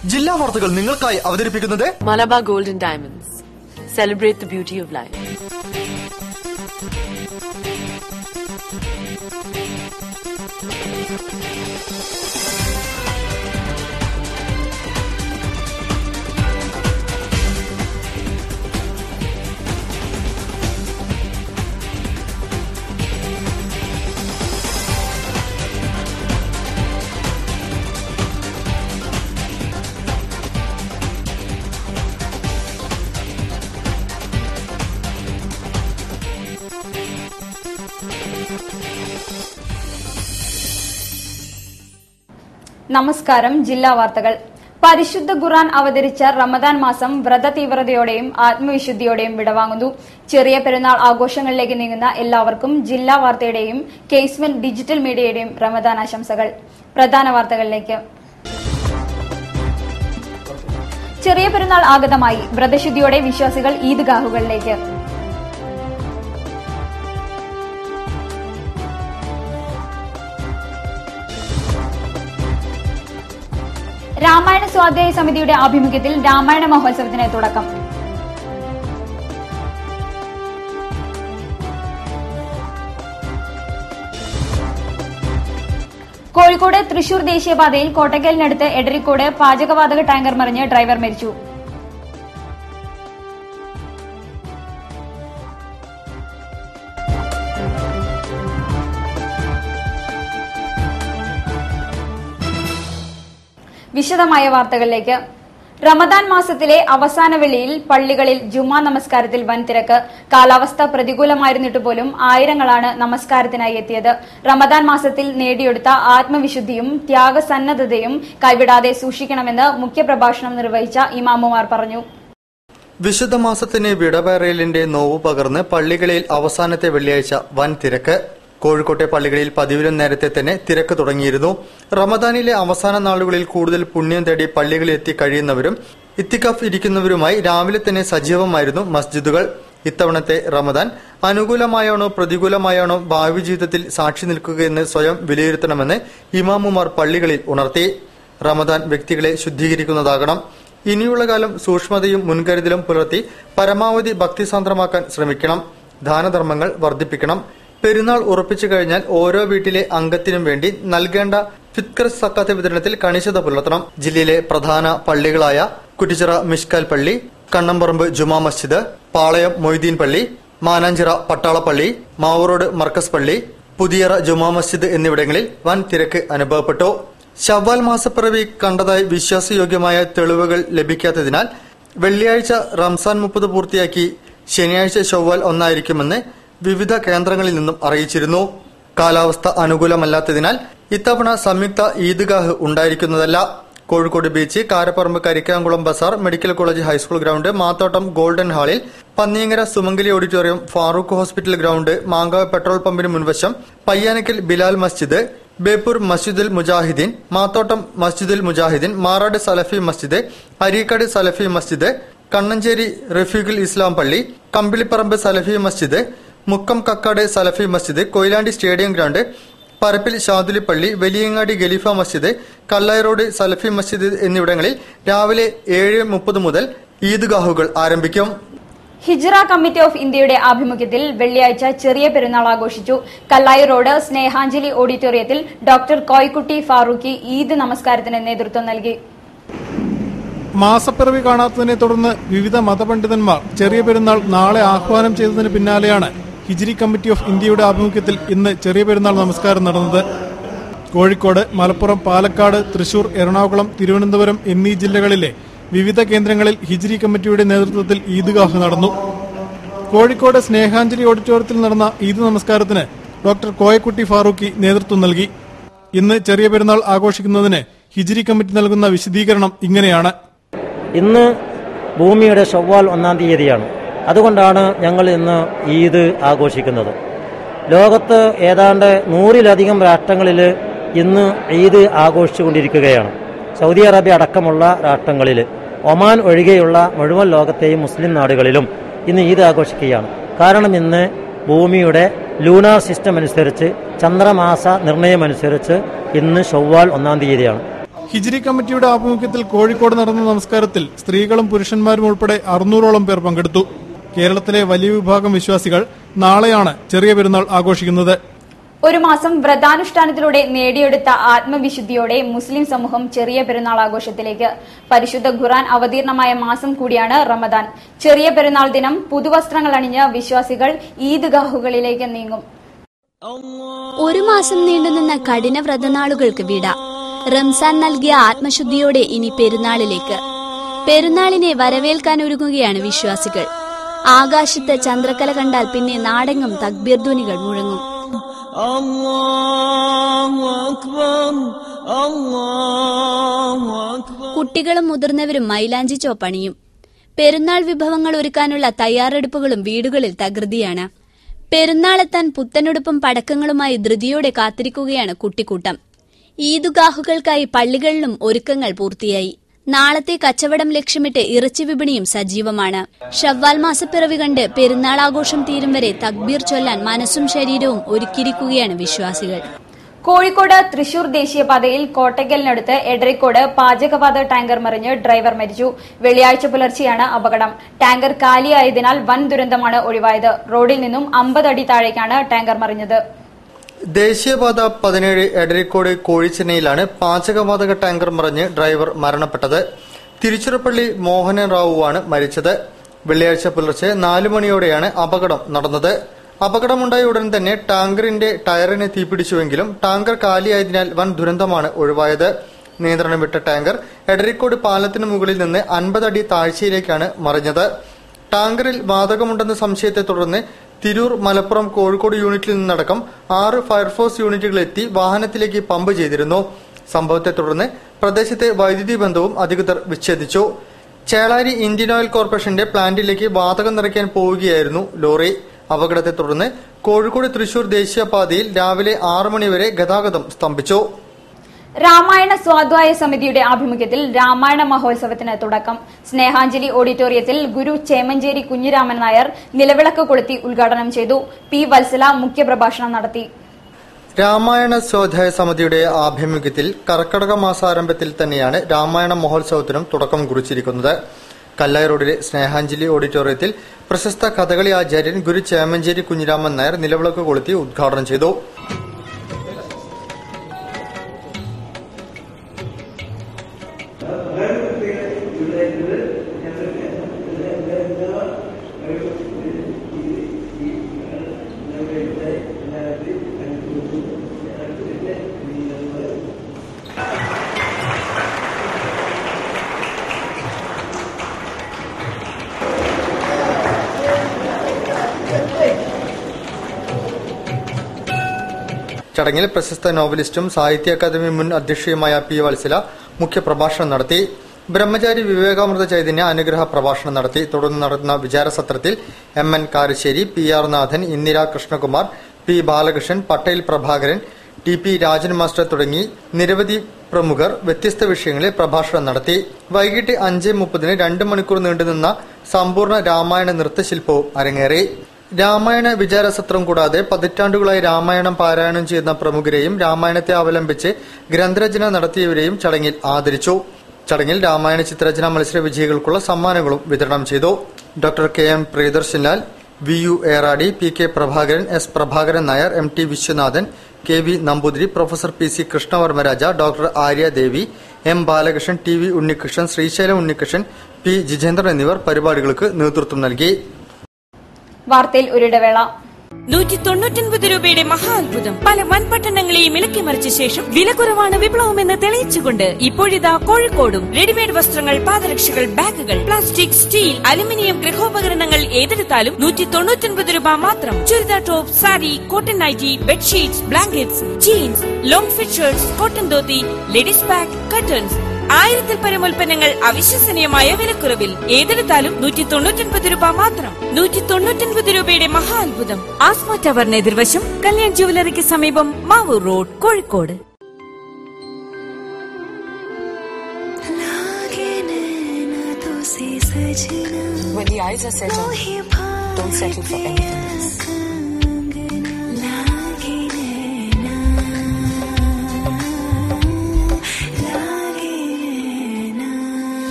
ജില്ലാ വാർത്തകൾ നിങ്ങൾക്കായി അവതരിപ്പിക്കുന്നത് Malabar Golden Diamonds. Celebrate the beauty of life. നമസ്കാരം ജില്ലാ വാർത്തകൾ പരിശുദ്ധ ഖുർആൻ അവതരിച്ച റമദാൻ മാസം വ്രത തീവ്രതയോടെയും ആത്മവിശുദ്ധിയോടെയും വിടവാങ്ങുന്നു ചെറിയ പെരുന്നാൾ ആഘോഷങ്ങളിലേക്ക് നീങ്ങുന്ന എല്ലാവർക്കും ജില്ലാ വാർത്തയുടെയും കേസ്മെൻ ഡിജിറ്റൽ മീഡിയയുടെയും റമദാൻ ആശംസകൾ പ്രധാന വാർത്തകളിലേക്ക് ചെറിയ പെരുന്നാൾ ആഗതമായി വ്രതശുദ്ധിയോടെ വിശ്വാസികൾ ഈദ്ഗാഹുകളിലേക്ക് രാമായണ സ്വാധ്യായ സമിതിയുടെ ആഭിമുഖ്യത്തിൽ രാമായണ മഹോത്സവത്തിന് തുടക്കം കോഴിക്കോട് തൃശൂർ ദേശീയപാതയിൽ കോട്ടക്കലിനടുത്ത് എടരിക്കോട് പാചകവാതക ടാങ്കർ മറിഞ്ഞ് ഡ്രൈവർ മരിച്ചു വിശദമായ വാർത്തകളിലേക്ക് റമദാൻ മാസത്തിലെ അവസാന വെള്ളിയിൽ പള്ളികളിൽ ജുമാ നമസ്കാരത്തിൽ വൻ തിരക്ക് കാലാവസ്ഥ പ്രതികൂലമായിരുന്നിട്ട് പോലും ആയിരങ്ങളാണ് നമസ്കാരത്തിനായി എത്തിയത് റമദാൻ മാസത്തിൽ നേടിയെടുത്ത ആത്മവിശുദ്ധിയും ത്യാഗസന്നദ്ധതയും കൈവിടാതെ സൂക്ഷിക്കണമെന്ന് മുഖ്യപ്രഭാഷണം നിർവഹിച്ച ഇമാമുമാർ പറഞ്ഞു വിശുദ്ധ മാസത്തിന് വിടപേറയലിന്റെ നോവ് പകർന്ന് പള്ളികളിൽ അവസാനത്തെ വെള്ളിയാഴ്ച വൻ തിരക്ക് കോഴിക്കോട്ടെ പള്ളികളിൽ പതിവിലും നേരത്തെ തന്നെ തിരക്ക് തുടങ്ങിയിരുന്നു റമദാനിലെ അവസാന നാളുകളിൽ കൂടുതൽ പുണ്യം തേടി പള്ളികളിൽ എത്തി കഴിയുന്നവരും ഇത്തിക്കഫ് ഇരിക്കുന്നവരുമായി രാവിലെ തന്നെ സജീവമായിരുന്നു മസ്ജിദുകൾ ഇത്തവണത്തെ റമദാൻ അനുകൂലമായാണോ പ്രതികൂലമായാണോ ഭാവി ജീവിതത്തിൽ സാക്ഷി നിൽക്കുകയെന്ന് സ്വയം വിലയിരുത്തണമെന്ന് ഇമാമുമാർ പള്ളികളിൽ ഉണർത്തി റമദാൻ വ്യക്തികളെ ശുദ്ധീകരിക്കുന്നതാകണം ഇനിയുള്ള കാലം സൂക്ഷ്മതയും മുൻകരുതലും പുലർത്തി പരമാവധി ഭക്തിസാന്ദ്രമാക്കാൻ ശ്രമിക്കണം ദാനധർമ്മങ്ങൾ വർദ്ധിപ്പിക്കണം പെരുന്നാൾ ഉറപ്പിച്ചു കഴിഞ്ഞാൽ ഓരോ വീട്ടിലെ അംഗത്തിനും വേണ്ടി നൽകേണ്ട ഫിത്കർ സക്കാത്ത് വിതരണത്തിൽ കണിശത പുലർത്തണം ജില്ലയിലെ പ്രധാന പള്ളികളായ കുറ്റിച്ചിറ മിഷ്കാൽ പള്ളി കണ്ണമ്പറമ്പ് ജുമാ മസ്ജിദ് പാളയം മൊയ്തീൻ പള്ളി മാനാഞ്ചിറ പട്ടാളപ്പള്ളി മാവൂറോഡ് മർക്കസ് പള്ളി പുതിയറ ജുമാ മസ്ജിദ് എന്നിവിടങ്ങളിൽ വൻ തിരക്ക് അനുഭവപ്പെട്ടു ശവ്വാൽ മാസപ്പിറവി കണ്ടതായി വിശ്വാസയോഗ്യമായ തെളിവുകൾ ലഭിക്കാത്തതിനാൽ വെള്ളിയാഴ്ച റംസാൻ മുപ്പത് പൂർത്തിയാക്കി ശനിയാഴ്ച ചൊവ്വാൽ ഒന്നായിരിക്കുമെന്ന് വിവിധ കേന്ദ്രങ്ങളിൽ നിന്നും അറിയിച്ചിരുന്നു കാലാവസ്ഥ അനുകൂലമല്ലാത്തതിനാൽ ഇത്തവണ സംയുക്ത ഈദ്ഗാഹ് ഉണ്ടായിരിക്കുന്നതല്ല കോഴിക്കോട് ബീച്ച് കാരപ്പറമ്പ് കരിക്കാംകുളം ബസാർ medical college high school ground Mathottam golden ഹാളിൽ Panniyankara Sumangali auditorium Farooq hospital ground Mankavu petrol പമ്പിന് മുൻവശം പയ്യാനക്കൽ ബിലാൽ മസ്ജിദ് ബേപ്പൂർ മസ്ജിദുൽ മുജാഹിദീൻ മാത്തോട്ടം മസ്ജിദുൽ മുജാഹിദീൻ മാറാട് സലഫി മസ്ജിദ് അരീക്കാട് സലഫി മസ്ജിദ് കണ്ണഞ്ചേരി റഫീഖുൽ ഇസ്ലാം പള്ളി കമ്പിളിപ്പറമ്പ് സലഫി മസ്ജിദ് മുക്കം കക്കാട് സലഫി മസ്ജിദ് കൊയിലാണ്ടി സ്റ്റേഡിയം ഗ്രൗണ്ട് പരപ്പിൽ ഷാദുലി പള്ളി വലിയങ്ങാടി ഖലീഫ മസ്ജിദ് കല്ലായി റോഡ് സലഫി മസ്ജിദ് എന്നിവിടങ്ങളിൽ രാവിലെ ഏഴ് മുപ്പത് മുതൽ ഈദ്ഗാഹുകൾ ആരംഭിക്കും ഹിജ്റ കമ്മിറ്റി ഓഫ് ഇന്ത്യയുടെ ആഭിമുഖ്യത്തിൽ വെള്ളിയാഴ്ച ചെറിയ പെരുന്നാൾ ആഘോഷിച്ചു കല്ലായി റോഡ് സ്നേഹാഞ്ജലി ഓഡിറ്റോറിയത്തിൽ ഡോക്ടർ കോയ്ക്കുട്ടി ഫാറൂഖി ഈദ് നമസ്കാരത്തിന് നേതൃത്വം നൽകി മാസപ്പിറവി കാണാത്തതിനെ തുടർന്ന് വിവിധ മതപണ്ഡിതന്മാർ ചെറിയ പെരുന്നാൾ നാളെ ആഹ്വാനം ചെയ്തതിന് പിന്നാലെയാണ് ഹിജിരി കമ്മിറ്റി ഓഫ് ഇന്ത്യയുടെ ആഭിമുഖ്യത്തിൽ ഇന്ന് ചെറിയ പെരുന്നാൾ നമസ്കാരം നടന്നത് കോഴിക്കോട് മലപ്പുറം പാലക്കാട് തൃശൂർ എറണാകുളം തിരുവനന്തപുരം എന്നീ ജില്ലകളിലെ വിവിധ കേന്ദ്രങ്ങളിൽ ഹിജിരി കമ്മിറ്റിയുടെ നേതൃത്വത്തിൽ ഈദ്ഗാഹ് നടന്നു കോഴിക്കോട് സ്നേഹാഞ്ജലി ഓഡിറ്റോറിയത്തിൽ നടന്ന ഈദ് നമസ്കാരത്തിന് ഡോക്ടർ കോയക്കുട്ടി ഫാറൂഖി നേതൃത്വം നൽകി ഇന്ന് ചെറിയ പെരുന്നാൾ ആഘോഷിക്കുന്നതിന് ഹിജിരി കമ്മിറ്റി നൽകുന്ന വിശദീകരണം ഇങ്ങനെയാണ് ഇന്ന് ഭൂമിയുടെ ഷവ്വാൽ ഒന്നാം തീയതിയാണ് അതുകൊണ്ടാണ് ഞങ്ങൾ ഇന്ന് ഈദ് ആഘോഷിക്കുന്നത് ലോകത്ത് ഏതാണ്ട് നൂറിലധികം രാഷ്ട്രങ്ങളിൽ ഇന്ന് ഈദ് ആഘോഷിച്ചുകൊണ്ടിരിക്കുകയാണ് സൗദി അറേബ്യ അടക്കമുള്ള രാഷ്ട്രങ്ങളിൽ ഒമാൻ ഒഴികെയുള്ള മുഴുവൻ ലോകത്തെയും മുസ്ലിം നാടുകളിലും ഇന്ന് ഈദ് ആഘോഷിക്കുകയാണ് കാരണം ഇന്ന് ഭൂമിയുടെ ലൂണാർ സിസ്റ്റം അനുസരിച്ച് ചന്ദ്രമാസ നിർണയമനുസരിച്ച് ഇന്ന് ഷവ്വാൽ ഒന്നാം തീയതിയാണ് ഹിജിരി കമ്മിറ്റിയുടെ ആഭിമുഖ്യത്തിൽ കോഴിക്കോട് നടന്ന നമസ്കാരത്തിൽ സ്ത്രീകളും പുരുഷന്മാരും ഉൾപ്പെടെ അറുന്നൂറോളം പേർ പങ്കെടുത്തു കേരളത്തിലെ വലിയ വിഭാഗം വിശ്വാസികൾ നാളെയാണ് ചെറിയ പെരുന്നാൾ ആഘോഷിക്കുന്നത് ഒരു മാസം വ്രതാനുഷ്ഠാനത്തിലൂടെ നേടിയെടുത്ത ആത്മവിശുദ്ധിയോടെ മുസ്ലിം സമൂഹം ചെറിയ പെരുന്നാൾ ആഘോഷത്തിലേക്ക് പരിശുദ്ധ ഖുറാൻ അവതീർണമായ മാസം കൂടിയാണ് റമദാൻ ചെറിയ പെരുന്നാൾ ദിനം പുതുവസ്ത്രങ്ങൾ അണിഞ്ഞ് വിശ്വാസികൾ ഈദ്ഗാഹുകളിലേക്ക് നീങ്ങും ഒരു മാസം നീണ്ടുനിന്ന കഠിന വ്രതനാളുകൾക്ക് വിട റംസാൻ നൽകിയ ആത്മശുദ്ധിയോടെ ഇനി പെരുന്നാളിലേക്ക് പെരുന്നാളിനെ വരവേൽക്കാൻ ഒരുങ്ങുകയാണ് വിശ്വാസികൾ ആകാശത്ത് ചന്ദ്രക്കല കണ്ടാൽ പിന്നെ നാടെങ്ങും തക്ബീർ ധ്വനികൾ മുഴങ്ങും കുട്ടികളും മുതിർന്നവരും മൈലാഞ്ചി ചോപ്പണിയും പെരുന്നാൾ വിഭവങ്ങൾ ഒരുക്കാനുള്ള തയ്യാറെടുപ്പുകളും വീടുകളിൽ തകൃതിയാണ് പെരുന്നാളെത്താൻ പുത്തനുടുപ്പും പടക്കങ്ങളുമായി ധൃതിയോടെ കാത്തിരിക്കുകയാണ് കുട്ടിക്കൂട്ടം ഈദുഗാഹുകൾക്കായി പള്ളികളിലും ഒരുക്കങ്ങൾ പൂർത്തിയായി നാളത്തെ കച്ചവടം ലക്ഷ്യമിട്ട് ഇറച്ചി വിപണിയും സജീവമാണ് ഷവ്വാൽ മാസപ്പിറവി കണ്ട് പെരുന്നാൾ ആഘോഷം തീരും വരെ തക്ബീർ ചൊല്ലാൻ മനസ്സും ശരീരവും ഒരുക്കിയിരിക്കുകയാണ് വിശ്വാസികൾ കോഴിക്കോട് തൃശൂർ ദേശീയപാതയിൽ കോട്ടയ്ക്കലിനടുത്ത് എടരിക്കോട് പാചകവാത ടാങ്കർ മറിഞ്ഞ് ഡ്രൈവർ മരിച്ചു വെള്ളിയാഴ്ച പുലർച്ചെയാണ് അപകടം ടാങ്കർ കാലിയായതിനാൽ വൻ ദുരന്തമാണ് ഒഴിവായത് റോഡിൽ നിന്നും അമ്പത് അടി താഴേക്കാണ് ടാങ്കർ മറിഞ്ഞത് ദേശീയപാത പതിനേഴ് എടരിക്കോട് കോഴിച്ചെന്നൈയിലാണ് പാചകവാതക ടാങ്കർ മറിഞ്ഞ് ഡ്രൈവർ മരണപ്പെട്ടത് തിരുച്ചിറപ്പള്ളി മോഹനൻ റാവുവാണ് മരിച്ചത് വെള്ളിയാഴ്ച പുലർച്ചെ നാലു മണിയോടെയാണ് അപകടം നടന്നത് അപകടമുണ്ടായ ഉടൻ തന്നെ ടാങ്കറിന്റെ ടയറിന് തീപിടിച്ചുവെങ്കിലും ടാങ്കർ കാലിയായതിനാൽ വൻ ദുരന്തമാണ് ഒഴിവായത് നിയന്ത്രണം വിട്ട ടാങ്കർ എടരിക്കോട് പാലത്തിന് മുകളിൽ നിന്ന് അൻപത് അടി താഴ്ചയിലേക്കാണ് മറിഞ്ഞത് ടാങ്കറിൽ വാതകമുണ്ടെന്ന സംശയത്തെ തുടർന്ന് തിരൂർ മലപ്പുറം കോഴിക്കോട് യൂണിറ്റിൽ നിന്നടക്കം ആറ് ഫയർഫോഴ്സ് യൂണിറ്റുകൾ എത്തി വാഹനത്തിലേക്ക് പമ്പ് ചെയ്തിരുന്നു സംഭവത്തെ തുടർന്ന് പ്രദേശത്തെ വൈദ്യുതി ബന്ധവും അധികൃതർ വിച്ഛേദിച്ചു ചേളാരി ഇന്ത്യൻ ഓയിൽ കോർപ്പറേഷന്റെ പ്ലാന്റിലേക്ക് വാതകം നിറയ്ക്കാൻ പോവുകയായിരുന്നു ലോറി അപകടത്തെ തുടർന്ന് കോഴിക്കോട് തൃശൂർ ദേശീയപാതയിൽ രാവിലെ ആറ് മണിവരെ ഗതാഗതം സ്തംഭിച്ചു രാമായണ സ്വാധ്യായ സമിതിയുടെ ആഭിമുഖ്യത്തിൽ രാമായണ മഹോത്സവത്തിന് തുടക്കം സ്നേഹാഞ്ജലി ഓഡിറ്റോറിയത്തിൽ ഗുരു ചേമഞ്ചേരി കുഞ്ഞിരാമൻ നായർ നിലവിളക്ക് കൊളുത്തി ഉദ്ഘാടനം ചെയ്തു പി വത്സല മുഖ്യപ്രഭാഷണം നടത്തി രാമായണ സ്വാധ്യായ സമിതിയുടെ ആഭിമുഖ്യത്തിൽ കർക്കടക മാസാരംഭത്തിൽ തന്നെയാണ് രാമായണ മഹോത്സവത്തിനും തുടക്കം കുറിച്ചിരിക്കുന്നത് കല്ലായി റോഡിലെ സ്നേഹാഞ്ജലി ഓഡിറ്റോറിയത്തിൽ പ്രശസ്ത കഥകളി ആചാര്യൻ ഗുരു ചേമഞ്ചേരി കുഞ്ഞിരാമൻ നായർ നിലവിളക്ക് കൊളുത്തി ഉദ്ഘാടനം ചെയ്തു ചടങ്ങിൽ പ്രശസ്ത നോവലിസ്റ്റും സാഹിത്യ അക്കാദമി മുൻ അധ്യക്ഷയുമായ പി വത്സല മുഖ്യപ്രഭാഷണം നടത്തി ബ്രഹ്മചാരി വിവേകാമൃത ചൈതന്യ അനുഗ്രഹ പ്രഭാഷണം നടത്തി തുടർന്ന് നടന്ന വിചാരസത്രത്തിൽ M N Karassery P R Nathan Indira Krishnakumar P Balakrishnan Patel Prabhakaran T P Rajan master തുടങ്ങി നിരവധി പ്രമുഖർ വ്യത്യസ്ത വിഷയങ്ങളിൽ പ്രഭാഷണം നടത്തി വൈകിട്ട് അഞ്ച് മുപ്പതിന് രണ്ട് മണിക്കൂർ നീണ്ടുനിന്ന സമ്പൂർണ്ണ രാമായണ നൃത്തശില്പവും അരങ്ങേറി രാമായണ വിചാരസത്രം കൂടാതെ പതിറ്റാണ്ടുകളായി രാമായണം പാരായണം ചെയ്യുന്ന പ്രമുഖരെയും രാമായണത്തെ അവലംബിച്ച് ഗ്രന്ഥരചന നടത്തിയവരെയും ചടങ്ങിൽ ആദരിച്ചു ചടങ്ങിൽ രാമായണ ചിത്രരചനാ മത്സര വിജയികൾക്കുള്ള സമ്മാനങ്ങളും വിതരണം ചെയ്തു doctor K M Priyadarshanlal V U Eradi P K Prabhakaran S Prabhakaran Nair M T Viswanathan K V Namboothiri professor P C Krishnavarma Raja doctor Arya Devi M Balakrishnan T V Unnikrishnan Srisailam Unnikrishnan P Jijendran എന്നിവർ പരിപാടികൾക്ക് നേതൃത്വം നൽകി വാർത്തയിൽ ഒരിടവേള നൂറ്റി തൊണ്ണൂറ്റൊൻപത് രൂപയുടെ മഹാ അത്ഭുതം പല വൻപട്ടണങ്ങളെയും ഇളക്കിമറിച്ച ശേഷം വില കുറവാണ് വിപ്ലവമെന്ന് തെളിയിച്ചുകൊണ്ട് ഇപ്പോഴിതാ കോഴിക്കോടും റെഡിമെയ്ഡ് വസ്ത്രങ്ങൾ പാദരക്ഷകൾ ബാഗുകൾ പ്ലാസ്റ്റിക് സ്റ്റീൽ അലുമിനിയം ഗൃഹോപകരണങ്ങൾ ഏതെടുത്താലും നൂറ്റി തൊണ്ണൂറ്റൊൻപത് രൂപ മാത്രം churidar top sari cotton nightie bedsheets blankets jeans long fit shirts cotton dhoti ladies bag curtains ആയിരത്തിൽ പരം ഉൽപ്പന്നങ്ങൾ അവിശ്വസനീയമായ വിലക്കുറവിൽ ഏതെടുത്താലും നൂറ്റി തൊണ്ണൂറ്റൊൻപത് രൂപ മാത്രം നൂറ്റി തൊണ്ണൂറ്റൊൻപത് രൂപയുടെ മഹാ അത്ഭുതം ആസ്മ ടവറിന് എതിർവശം കല്യാൺ ജുവലറിക്ക് സമീപം Mavoor road Kozhikode When the eyes are settled, don't settle for anything less.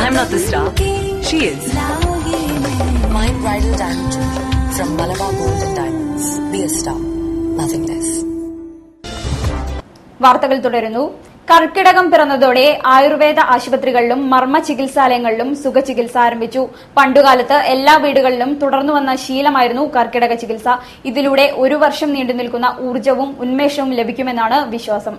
I'm not the star. She is. Mind bridal diamond jewelry from Malabar Gold and Diamonds. Be a star, nothing less. വാർത്തകൾ തുടരുന്നു കർക്കിടകം പിറന്നതോടെ ആയുർവേദ ആശുപത്രികളിലും മർമ്മ ചികിത്സാലയങ്ങളിലും സുഖചികിത്സ ആരംഭിച്ചു പണ്ടുകാലത്ത് എല്ലാ വീടുകളിലും തുടർന്നു വന്ന ശീലമായിരുന്നു കർക്കിടക ചികിത്സ ഇതിലൂടെ ഒരു വർഷം നീണ്ടു നിൽക്കുന്ന ഊർജവും ഉന്മേഷവും ലഭിക്കുമെന്നാണ് വിശ്വാസം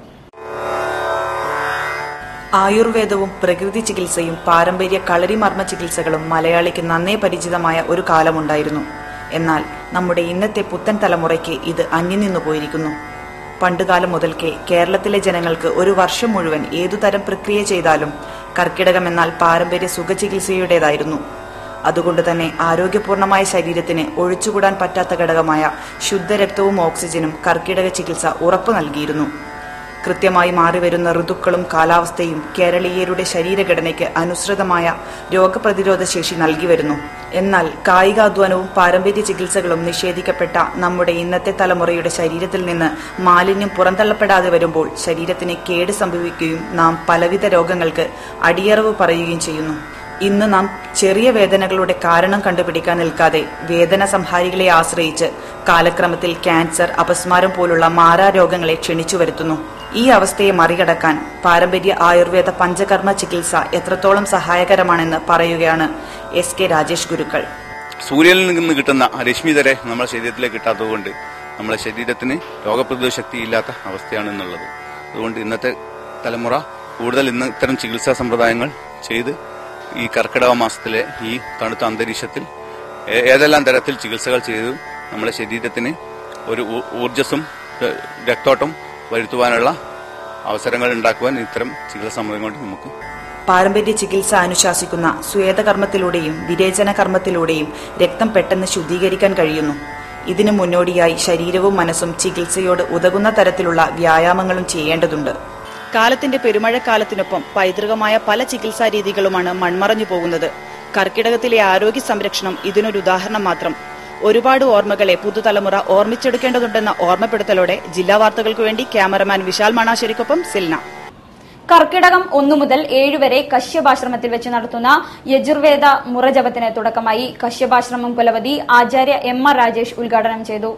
ആയുർവേദവും പ്രകൃതി ചികിത്സയും പാരമ്പര്യ കളരിമർമ്മ ചികിത്സകളും മലയാളിക്ക് നന്നേ പരിചിതമായ ഒരു കാലമുണ്ടായിരുന്നു എന്നാൽ നമ്മുടെ ഇന്നത്തെ പുത്തൻ തലമുറയ്ക്ക് ഇത് അന്യം നിന്നു പോയിരിക്കുന്നു പണ്ടുകാലം മുതൽക്കേ കേരളത്തിലെ ജനങ്ങൾക്ക് ഒരു വർഷം മുഴുവൻ ഏതുതരം പ്രക്രിയ ചെയ്താലും കർക്കിടകം എന്നാൽ പാരമ്പര്യ സുഖചികിത്സയുടേതായിരുന്നു അതുകൊണ്ട് തന്നെ ആരോഗ്യപൂർണമായ ശരീരത്തിന് ഒഴിച്ചുകൂടാൻ പറ്റാത്ത ഘടകമായ ശുദ്ധരക്തവും ഓക്സിജനും കർക്കിടക ചികിത്സ ഉറപ്പു നൽകിയിരുന്നു കൃത്യമായി മാറിവരുന്ന ഋതുക്കളും കാലാവസ്ഥയും കേരളീയരുടെ ശരീരഘടനയ്ക്ക് അനുസൃതമായ രോഗപ്രതിരോധ ശേഷി നൽകി വരുന്നു എന്നാൽ കായികാധ്വാനവും പാരമ്പര്യ ചികിത്സകളും നിഷേധിക്കപ്പെട്ട നമ്മുടെ ഇന്നത്തെ തലമുറയുടെ ശരീരത്തിൽ നിന്ന് മാലിന്യം പുറന്തള്ളപ്പെടാതെ വരുമ്പോൾ ശരീരത്തിന് കേട് സംഭവിക്കുകയും നാം പലവിധ രോഗങ്ങൾക്ക് അടിയറവ് പറയുകയും ചെയ്യുന്നു ഇന്ന് നാം ചെറിയ വേദനകളുടെ കാരണം കണ്ടുപിടിക്കാൻ നിൽക്കാതെ വേദന സംഹാരികളെ ആശ്രയിച്ച് കാലക്രമത്തിൽ ക്യാൻസർ അപസ്മാരം പോലുള്ള മാരാരോഗങ്ങളെ ക്ഷണിച്ചു വരുത്തുന്നു ഈ അവസ്ഥയെ മറികടക്കാൻ പാരമ്പര്യ ആയുർവേദ പഞ്ചകർമ്മ ചികിത്സ എത്രത്തോളം സഹായകരമാണെന്ന് പറയുകയാണ് എസ് കെ രാജേഷ് ഗുരുക്കൾ സൂര്യനിൽ നിന്ന് കിട്ടുന്ന രശ്മി വരെ നമ്മുടെ ശരീരത്തിലേക്ക് കിട്ടാത്തതുകൊണ്ട് നമ്മുടെ ശരീരത്തിന് രോഗപ്രതിരോധ ശക്തി ഇല്ലാത്ത അവസ്ഥയാണ് എന്നുള്ളത് അതുകൊണ്ട് ഇന്നത്തെ തലമുറ കൂടുതൽ ഇന്ന് ഇത്തരം ചികിത്സാ സമ്പ്രദായങ്ങൾ ചെയ്ത് ഈ കർക്കിടക മാസത്തിലെ ഈ തണുത്ത അന്തരീക്ഷത്തിൽ ഏ- ഏതെല്ലാം തരത്തിൽ ചികിത്സകൾ ചെയ്തു നമ്മുടെ ശരീരത്തിന് ഒരു ഊ- ഊർജസ്സും ര- രക്തോട്ടം വരുത്തുവാനുള്ള അവസരങ്ങൾ ഉണ്ടാക്കുവാൻ ഇത്തരം ചികിത്സാ സമ്പ്രദായം കൊണ്ട് നമുക്ക് പാരമ്പര്യ ചികിത്സ അനുശാസിക്കുന്ന സ്വേദകർമ്മത്തിലൂടെയും വിരേചന കർമ്മത്തിലൂടെയും രക്തം പെട്ടെന്ന് ശുദ്ധീകരിക്കാൻ കഴിയുന്നു ഇതിനു മുന്നോടിയായി ശരീരവും മനസ്സും ചികിത്സയോട് ഉതകുന്ന തരത്തിലുള്ള വ്യായാമങ്ങളും ചെയ്യേണ്ടതുണ്ട് കാലത്തിന്റെ പെരുമഴക്കാലത്തിനൊപ്പം പൈതൃകമായ പല ചികിത്സാ രീതികളുമാണ് മൺമറഞ്ഞു പോകുന്നത് കർക്കിടകത്തിലെ ആരോഗ്യ സംരക്ഷണം ഇതിനൊരു ഉദാഹരണം മാത്രം ഒരുപാട് ഓർമ്മകളെ പുതുതലമുറ ഓർമ്മിച്ചെടുക്കേണ്ടതുണ്ടെന്ന ഓർമ്മപ്പെടുത്തലോടെ ജില്ലാ വാർത്തകൾക്കു വേണ്ടി ക്യാമറമാൻ വിശാൽ മണാശ്ശേരിക്കൊപ്പം സിൽന കർക്കിടകം ഒന്നു മുതൽ ഏഴ് വരെ കശ്യപാശ്രമത്തിൽ വെച്ച് നടത്തുന്ന യജുർവേദ മുറജപത്തിന് തുടക്കമായി കശ്യപാശ്രമം കുലപതി ആചാര്യ എം ആർ രാജേഷ് ഉദ്ഘാടനം ചെയ്തു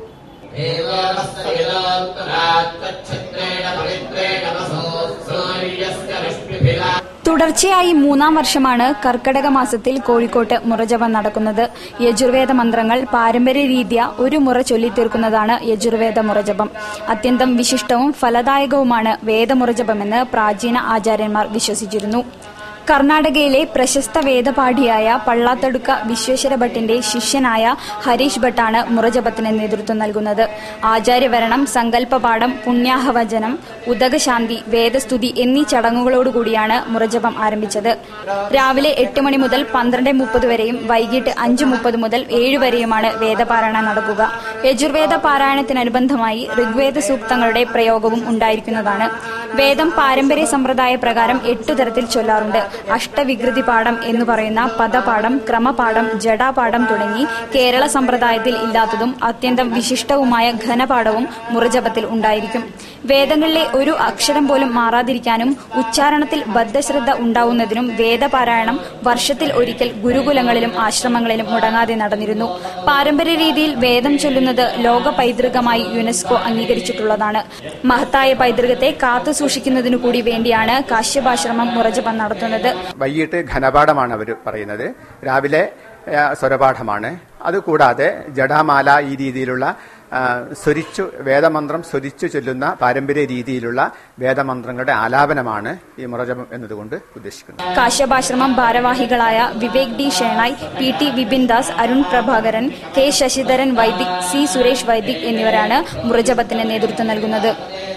തുടർച്ചയായി മൂന്നാം വർഷമാണ് കർക്കടക മാസത്തിൽ കോഴിക്കോട്ട് മുറജപം നടക്കുന്നത് യജുർവേദ മന്ത്രങ്ങൾ പാരമ്പര്യ രീതിയ ഒരു മുറ ചൊല്ലിത്തീർക്കുന്നതാണ് യജുർവേദ മുറജപം അത്യന്തം വിശിഷ്ടവും ഫലദായകവുമാണ് വേദമുറജപമെന്ന് പ്രാചീന ആചാര്യന്മാർ വിശ്വസിച്ചിരുന്നു കർണാടകയിലെ പ്രശസ്ത വേദപാഠിയായ പള്ളാത്തടുക്ക വിശ്വേശ്വര ഭട്ടിന്റെ ശിഷ്യനായ ഹരീഷ് ഭട്ടാണ് മുറജപത്തിന് നേതൃത്വം നൽകുന്നത് ആചാര്യവരണം സങ്കല്പപാഠം പുണ്യാഹവചനം ഉദകശാന്തി വേദസ്തുതി എന്നീ ചടങ്ങുകളോടുകൂടിയാണ് മുറജപം ആരംഭിച്ചത് രാവിലെ എട്ട് മണി മുതൽ പന്ത്രണ്ട് മുപ്പത് വരെയും വൈകിട്ട് അഞ്ച് മുപ്പത് മുതൽ ഏഴ് വരെയുമാണ് വേദപാരായണം നടക്കുക യജുർവേദ പാരായണത്തിനനുബന്ധമായി ഋഗ്വേദ സൂക്തങ്ങളുടെ പ്രയോഗവും ഉണ്ടായിരിക്കുന്നതാണ് വേദം പാരമ്പര്യ സമ്പ്രദായ പ്രകാരം എട്ടു തരത്തിൽ ചൊല്ലാറുണ്ട് അഷ്ടവികൃതി പാഠം എന്ന് പറയുന്ന പദപാഠം ക്രമപാഠം ജഡാപാഠം തുടങ്ങി കേരള സമ്പ്രദായത്തിൽ ഇല്ലാത്തതും അത്യന്തം വിശിഷ്ടവുമായ ഘനപാഠവും മുറജപത്തിൽ ഉണ്ടായിരിക്കും വേദങ്ങളിലെ ഒരു അക്ഷരം പോലും മാറാതിരിക്കാനും ഉച്ചാരണത്തിൽ ബദ്ധശ്രദ്ധ ഉണ്ടാവുന്നതിനും വേദപാരായണം വർഷത്തിൽ ഒരിക്കൽ ഗുരുകുലങ്ങളിലും ആശ്രമങ്ങളിലും മുടങ്ങാതെ നടന്നിരുന്നു പാരമ്പര്യ രീതിയിൽ വേദം ചൊല്ലുന്നത് ലോക പൈതൃകമായി യുനെസ്കോ അംഗീകരിച്ചിട്ടുള്ളതാണ് മഹത്തായ പൈതൃകത്തെ കാത്തു സൂക്ഷിക്കുന്നതിനു കൂടി വേണ്ടിയാണ് കാശ്യപാശ്രമം മുറജപം നടത്തുന്നത് വൈകിട്ട് ഘനപാഠമാണ് അവർ പറയുന്നത് രാവിലെ ആ, സ്വരപാഠമാണ് അതുകൂടാതെ ജഡാമാല ഈ രീതിയിലുള്ള ആ, സ്വരിച്ചു വേദമന്ത്രം സ്വരിച്ചു ചൊല്ലുന്ന പാരമ്പര്യ രീതിയിലുള്ള വേദമന്ത്രങ്ങളുടെ ആലാപനമാണ് ഈ മുറജപം എന്നതുകൊണ്ട് ഉദ്ദേശിക്കുന്നത് കാശ്യപാശ്രമം ഭാരവാഹികളായ Vivek D Shenoy P T Vipin Das Arun Prabhakaran K Sasidharan Vaidik C Suresh Vaidik എന്നിവരാണ് മുറജപത്തിന് നേതൃത്വം നൽകുന്നത്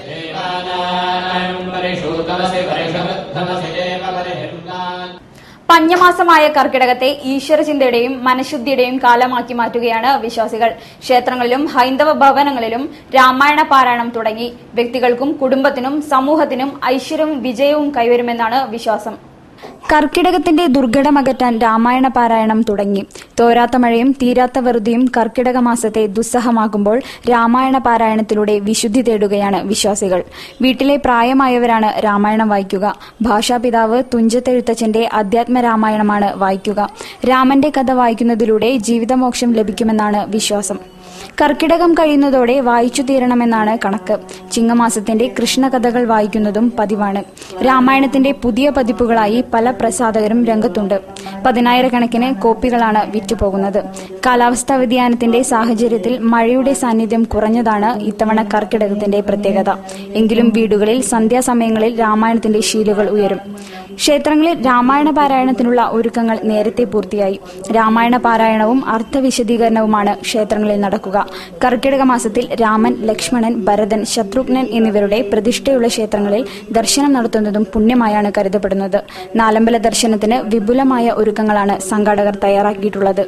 പഞ്ഞമാസമായ കർക്കിടകത്തെ ഈശ്വരചിന്തയുടെയും മനഃശുദ്ധിയുടെയും കാലമാക്കി മാറ്റുകയാണ് വിശ്വാസികൾ ക്ഷേത്രങ്ങളിലും ഹൈന്ദവ ഭവനങ്ങളിലും രാമായണ പാരായണം തുടങ്ങി വ്യക്തികൾക്കും കുടുംബത്തിനും സമൂഹത്തിനും ഐശ്വര്യവും വിജയവും കൈവരുമെന്നാണ് വിശ്വാസം കർക്കിടകത്തിന്റെ ദുർഘടമകറ്റാൻ രാമായണ പാരായണം തുടങ്ങി തോരാത്ത മഴയും തീരാത്ത വെറുതെയും കർക്കിടക മാസത്തെ ദുസ്സഹമാകുമ്പോൾ രാമായണ പാരായണത്തിലൂടെ വിശുദ്ധി തേടുകയാണ് വിശ്വാസികൾ വീട്ടിലെ പ്രായമായവരാണ് രാമായണം വായിക്കുക ഭാഷാപിതാവ് തുഞ്ചത്തെഴുത്തച്ഛന്റെ അധ്യാത്മ രാമായണമാണ് വായിക്കുക രാമന്റെ കഥ വായിക്കുന്നതിലൂടെ ജീവിതമോക്ഷം ലഭിക്കുമെന്നാണ് വിശ്വാസം കർക്കിടകം കഴിയുന്നതോടെ വായിച്ചു തീരണമെന്നാണ് കണക്ക് ചിങ്ങമാസത്തിന്റെ കൃഷ്ണകഥകൾ വായിക്കുന്നതും പതിവാണ് രാമായണത്തിന്റെ പുതിയ പതിപ്പുകളായി പല പ്രസാധകരും രംഗത്തുണ്ട് പതിനായിരക്കണക്കിന് കോപ്പികളാണ് വിറ്റുപോകുന്നത് കാലാവസ്ഥാ വ്യതിയാനത്തിന്റെ സാഹചര്യത്തിൽ മഴയുടെ സാന്നിധ്യം കുറഞ്ഞതാണ് ഇത്തവണ കർക്കിടകത്തിന്റെ പ്രത്യേകത എങ്കിലും വീടുകളിൽ സന്ധ്യാസമയങ്ങളിൽ രാമായണത്തിന്റെ ശീലുകൾ ഉയരും ക്ഷേത്രങ്ങളിൽ രാമായണ പാരായണത്തിനുള്ള ഒരുക്കങ്ങൾ നേരത്തെ പൂർത്തിയായി രാമായണ പാരായണവും അർത്ഥവിശദീകരണവുമാണ് ക്ഷേത്രങ്ങളിൽ നടക്കുക കർക്കിടക മാസത്തിൽ രാമൻ ലക്ഷ്മണൻ ഭരതൻ ശത്രുഘ്നൻ എന്നിവരുടെ പ്രതിഷ്ഠയുള്ള ക്ഷേത്രങ്ങളിൽ ദർശനം നടത്തുന്നതും പുണ്യമായാണ് കരുതപ്പെടുന്നത് നാലമ്പല ദർശനത്തിന് വിപുലമായ ഒരുക്കങ്ങളാണ് സംഘാടകർ തയ്യാറാക്കിയിട്ടുള്ളത്